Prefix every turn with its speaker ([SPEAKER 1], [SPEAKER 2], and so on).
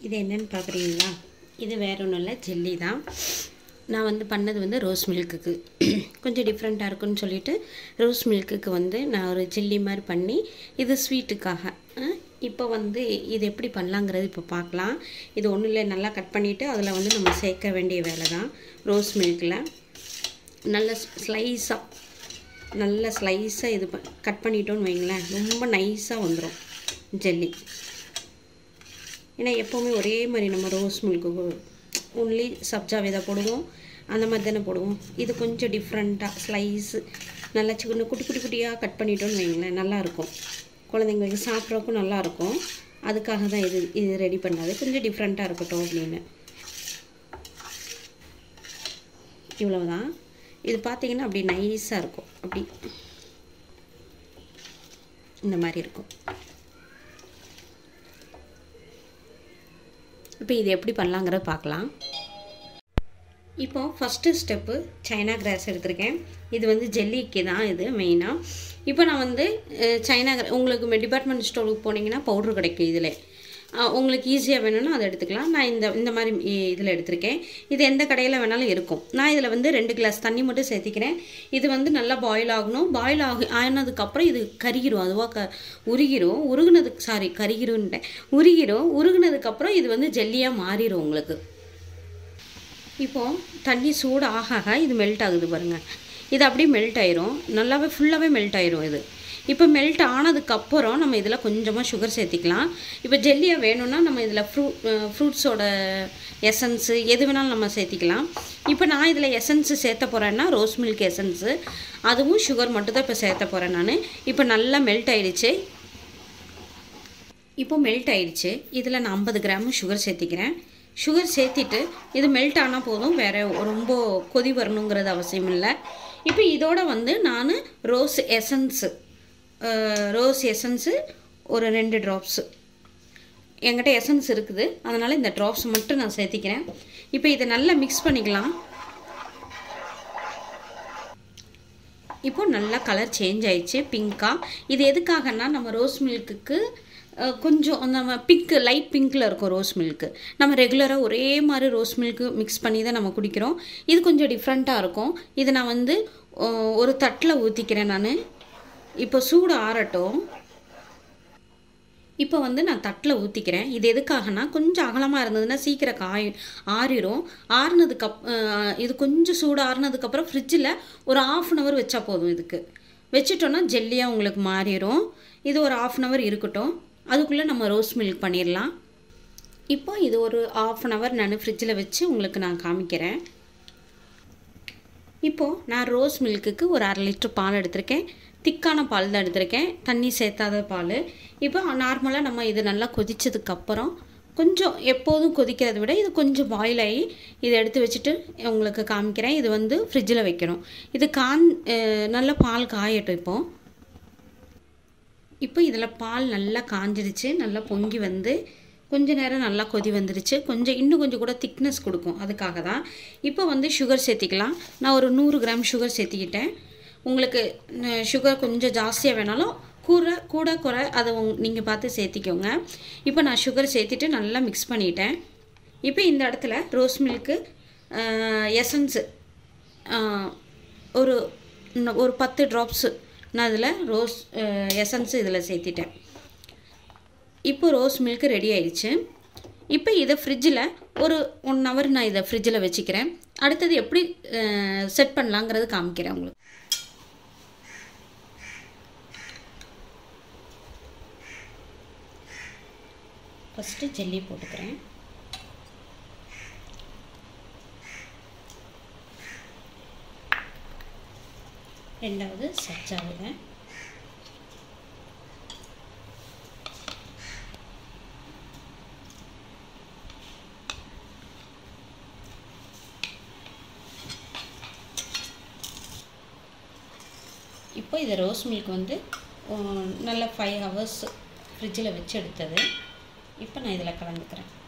[SPEAKER 1] இது என்னன்னு பார்க்குறீங்களா இது வேற ஒன்றும் இல்லை ஜெல்லி தான் நான் வந்து பண்ணது வந்து ரோஸ் மில்க்குக்கு கொஞ்சம் டிஃப்ரெண்ட்டாக இருக்குன்னு சொல்லிட்டு ரோஸ் மில்க்குக்கு வந்து நான் ஒரு ஜெல்லி மாதிரி பண்ணி இது ஸ்வீட்டுக்காக இப்போ வந்து இது எப்படி பண்ணலாங்கிறது இப்போ பார்க்கலாம் இது ஒன்றும் இல்லை நல்லா கட் பண்ணிவிட்டு அதில் வந்து நம்ம சேர்க்க வேண்டிய வேலை தான் ரோஸ் மில்கில் நல்ல ஸ்லைஸாக நல்ல ஸ்லைஸாக இது ப கட் பண்ணிட்டோன்னு வைங்களேன் ரொம்ப நைஸாக வந்துடும் ஜெல்லி ஏன்னா எப்போவுமே ஒரே மாதிரி நம்ம ரோஸ் மில்க்கு ஒன்லி சப்ஜா விதை போடுவோம் அந்த மாதிரி தானே போடுவோம் இது கொஞ்சம் டிஃப்ரெண்ட்டாக ஸ்லைஸு நல்லா சின்ன குட்டி குட்டி குட்டியாக கட் பண்ணிட்டோன்னு வைங்களேன் நல்லாயிருக்கும் குழந்தைங்களுக்கு சாப்பிட்றக்கும் நல்லாயிருக்கும் அதுக்காக தான் இது இது ரெடி பண்ணது கொஞ்சம் டிஃப்ரெண்ட்டாக இருக்கட்டும் அப்படின்னு இவ்வளவுதான் இது பார்த்தீங்கன்னா அப்படி நைஸாக இருக்கும் அப்படி இந்த மாதிரி இருக்கும் இப்போ இது எப்படி பண்ணலாங்கிறத பார்க்கலாம் இப்போ ஃபஸ்ட்டு ஸ்டெப்பு சைனா கிராஸ் எடுத்திருக்கேன் இது வந்து ஜெல்லிக்கு தான் இது மெயினாக இப்போ நான் வந்து அஹ், சைனா கிரா உங்களுக்கு டிபார்ட்மெண்ட் ஸ்டோருக்கு போனீங்கன்னா பவுட்ரு கிடைக்கும் இதில் அஹ், உங்களுக்கு ஈஸியாக வேணும்னா அதை எடுத்துக்கலாம் நான் இந்த இந்த மாதிரி இதில் எடுத்திருக்கேன் இது எந்த கடையில் வேணாலும் இருக்கும் நான் இதில் வந்து ரெண்டு கிளாஸ் தண்ணி மட்டும் சேர்த்திக்கிறேன் இது வந்து நல்லா பாயில் ஆகணும் பாயில் ஆகி ஆனதுக்கப்புறம் இது கருகிரும் அதுவாக க உருகிரும் உருகுனதுக்கு சாரி கருகிருன்ட்டேன் உருகிரும் உருகுனதுக்கப்புறம் இது வந்து ஜெல்லியாக மாறிடும் உங்களுக்கு இப்போ தண்ணி சூடு ஆக ஆக இது மெல்ட் ஆகுது பாருங்கள் இது அப்படியே மெல்ட் ஆயிரும் நல்லாவே ஃபுல்லாகவே மெல்ட் ஆயிரும் இது இப்போ மெல்ட் ஆனதுக்கப்புறம் நம்ம இதில் கொஞ்சமாக சுகர் சேர்த்திக்கலாம் இப்போ ஜெல்லியாக வேணும்னா நம்ம இதில் ஃப்ரூ ஃப்ரூட்ஸோட எசன்ஸு எது வேணாலும் நம்ம சேர்த்திக்கலாம் இப்போ நான் இதில் எசன்ஸு சேர்த்த போகிறேன்னா ரோஸ் மில்க் எசன்ஸு அதுவும் சுகர் மட்டும் தான் இப்போ சேர்த்த போகிறேன் நான் இப்போ நல்லா மெல்ட் ஆயிடுச்சு இப்போ மெல்ட் ஆயிடுச்சு இதில் நான் ஐம்பது கிராம் சுகர் சேர்த்திக்கிறேன் சுகர் சேர்த்திட்டு இது மெல்ட் ஆனால் போதும் வேறு ரொம்ப கொதி வரணுங்கிறது அவசியம் இல்லை இப்போ இதோட வந்து நான் ரோஸ் எசன்ஸு ரோஸ் எசன்ஸு ஒரு ரெண்டு ட்ராப்ஸு என்கிட்ட எசன்ஸ் இருக்குது அதனால் இந்த ட்ராப்ஸ் மட்டும் நான் சேர்த்திக்கிறேன் இப்போ இதை நல்லா மிக்ஸ் பண்ணிக்கலாம் இப்போ நல்லா கலர் சேஞ்ச் ஆயிடுச்சு பிங்க்காக இது எதுக்காகன்னா நம்ம ரோஸ் மில்க்குக்கு அஹ், கொஞ்சம் நம்ம பிங்க் லைட் பிங்க்கில் இருக்கும் ரோஸ் மில்க்கு நம்ம ரெகுலராக ஒரே மாதிரி ரோஸ் மில்க்கு மிக்ஸ் பண்ணி தான் நம்ம குடிக்கிறோம் இது கொஞ்சம் டிஃப்ரெண்ட்டாக இருக்கும் இது நான் வந்து அஹ், ஒரு தட்டில் ஊற்றிக்கிறேன் நான் இப்போ சூடு ஆறட்டும் இப்போ வந்து நான் தட்டில் ஊற்றிக்கிறேன் இது எதுக்காகனா கொஞ்சம் அகலமாக இருந்ததுன்னா சீக்கிரம் காய் ஆறிடும் ஆறுனதுக்கு அப் அஹ் இது கொஞ்சம் சூடு ஆறுனதுக்கப்புறம் ஃப்ரிட்ஜில் ஒரு ஆஃப் அன் ஹவர் வச்சா போதும் இதுக்கு வச்சிட்டோன்னா ஜெல்லியாக உங்களுக்கு மாறிடும் இது ஒரு ஆஃப் அன் ஹவர் இருக்கட்டும் அதுக்குள்ளே நம்ம ரோஸ் மில்க் பண்ணிடலாம் இப்போ இது ஒரு ஆஃப் அன் ஹவர் நான் ஃப்ரிட்ஜில் வச்சு உங்களுக்கு நான் காமிக்கிறேன் இப்போது நான் ரோஸ் மில்க்குக்கு ஒரு அரை லிட்டர் பால் எடுத்திருக்கேன் திக்கான பால் தான் எடுத்திருக்கேன் தண்ணி சேர்த்தாத பால் இப்போ நார்மலாக நம்ம இது நல்லா கொதிச்சதுக்கப்புறம் கொஞ்சம் எப்போதும் கொதிக்கிறத விட இது கொஞ்சம் பாயில் ஆகி இதை எடுத்து வச்சுட்டு உங்களுக்கு காமிக்கிறேன் இது வந்து ஃப்ரிட்ஜில் வைக்கணும் இது கான் அஹ் நல்லா பால் காயட்டும் இப்போது இப்போ இதில் பால் நல்லா காஞ்சிருச்சு நல்லா பொங்கி வந்து கொஞ்ச நேரம் நல்லா கொதி வந்துருச்சு கொஞ்சம் இன்னும் கொஞ்சம் கூட திக்னஸ் கொடுக்கும் அதுக்காக தான் இப்போ வந்து சுகர் சேர்த்திக்கலாம் நான் ஒரு நூறு கிராம் சுகர் சேர்த்திக்கிட்டேன் உங்களுக்கு சுகர் கொஞ்சம் ஜாஸ்தியாக வேணாலும் கூட கூட குறை அதை நீங்கள் பார்த்து சேர்த்திக்கோங்க இப்போ நான் சுகர் சேர்த்திட்டு நல்லா மிக்ஸ் பண்ணிட்டேன் இப்போ இந்த இடத்துல ரோஸ் மில்க்கு எசன்ஸு ஒரு இன்னும் ஒரு பத்து ட்ராப்ஸு நான் இதில் ரோஸ் எசன்ஸு இதில் சேர்த்திட்டேன் இப்போ ரோஸ் மில்க் ரெடி ஆயிடுச்சு இப்போ இதை ஃப்ரிட்ஜில் ஒரு ஒன் ஹவர் நான் இதை ஃப்ரிட்ஜில் வச்சுக்கிறேன் அடுத்தது எப்படி செட் பண்ணலாங்கிறது காமிக்கிறேன் உங்களுக்கு ஃபஸ்ட்டு ஜெல்லி போட்டுக்கிறேன் ரெண்டாவது சப்ஜா விதை இப்போ இது ரோஸ் மில்க் வந்து உம், நல்ல ஃபைவ் ஹவர்ஸ் ஃப்ரிட்ஜில் வச்சு எடுத்தது இப்போ நான் இதில் கலந்துக்கிறேன்